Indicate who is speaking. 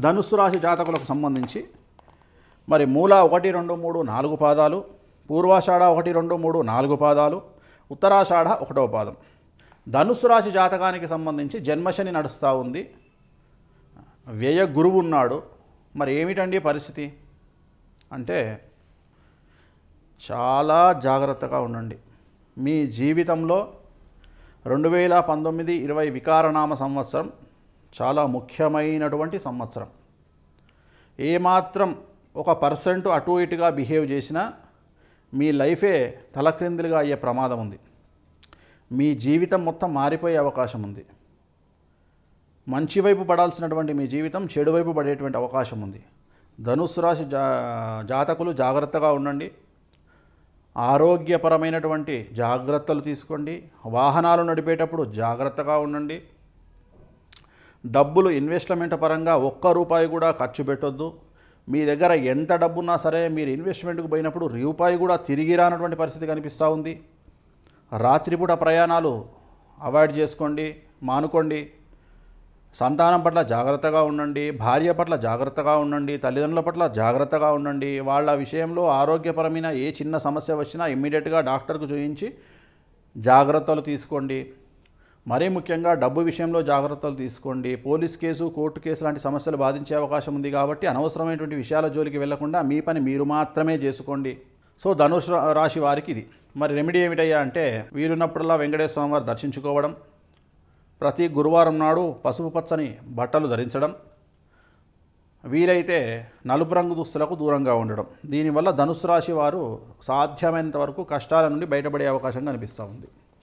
Speaker 1: ధనుస్సు రాశి జాతకులకు సంబంధించి మరి మూల ఒకటి రెండు మూడు నాలుగు పాదాలు పూర్వాషాఢ ఒకటి రెండు మూడు నాలుగు పాదాలు ఉత్తరాషాఢ ఒకటో పాదం ధనుస్సు రాశి జాతకానికి సంబంధించి జన్మశని నడుస్తూ ఉంది వ్యయ గురువు ఉన్నాడు మరి ఏమిటండి పరిస్థితి అంటే చాలా జాగ్రత్తగా ఉండండి మీ జీవితంలో రెండు వేల పంతొమ్మిది ఇరవై వికారనామ సంవత్సరం చాలా ముఖ్యమైనటువంటి సంవత్సరం ఏమాత్రం ఒక పర్సెంట్ అటు ఇటుగా బిహేవ్ చేసినా మీ లైఫే తలక్రిందులుగా అయ్యే ప్రమాదం ఉంది మీ జీవితం మొత్తం మారిపోయే అవకాశం ఉంది మంచి వైపు పడాల్సినటువంటి మీ జీవితం చెడు వైపు పడేటువంటి అవకాశం ఉంది ధనుస్సు రాశి జా జాతకులు జాగ్రత్తగా ఉండండి ఆరోగ్యపరమైనటువంటి జాగ్రత్తలు తీసుకోండి వాహనాలు నడిపేటప్పుడు జాగ్రత్తగా ఉండండి డబ్బులు ఇన్వెస్ట్మెంట్ పరంగా ఒక్క రూపాయి కూడా ఖర్చు పెట్టొద్దు మీ దగ్గర ఎంత డబ్బున్నా సరే మీరు ఇన్వెస్ట్మెంట్కి పోయినప్పుడు రూపాయి కూడా తిరిగి రానటువంటి పరిస్థితి కనిపిస్తూ ఉంది రాత్రిపూట ప్రయాణాలు అవాయిడ్ చేసుకోండి మానుకోండి సంతానం పట్ల జాగ్రత్తగా ఉండండి భార్య పట్ల జాగ్రత్తగా ఉండండి తల్లిదండ్రుల పట్ల జాగ్రత్తగా ఉండండి వాళ్ళ విషయంలో ఆరోగ్యపరమైన ఏ చిన్న సమస్య వచ్చినా ఇమ్మీడియట్గా డాక్టర్కు చూపించి జాగ్రత్తలు తీసుకోండి మరీ ముఖ్యంగా డబ్బు విషయంలో జాగ్రత్తలు తీసుకోండి పోలీస్ కేసు కోర్టు కేసు లాంటి సమస్యలు బాధించే అవకాశం ఉంది కాబట్టి అనవసరమైనటువంటి విషయాల జోలికి వెళ్లకుండా మీ పని మీరు మాత్రమే చేసుకోండి సో ధనుష్ రాశి వారికి ఇది మరి రెమెడీ ఏమిటయ్యా అంటే వీరున్నప్పుడల్లా వెంకటేశ్వర స్వామి వారు దర్శించుకోవడం ప్రతి గురువారం నాడు పసుపు పచ్చని బట్టలు ధరించడం వీలైతే నలుపు రంగు దుస్తులకు దూరంగా ఉండడం దీనివల్ల ధనుసు రాశి వారు సాధ్యమైనంత వరకు కష్టాల నుండి బయటపడే అవకాశం కనిపిస్తూ ఉంది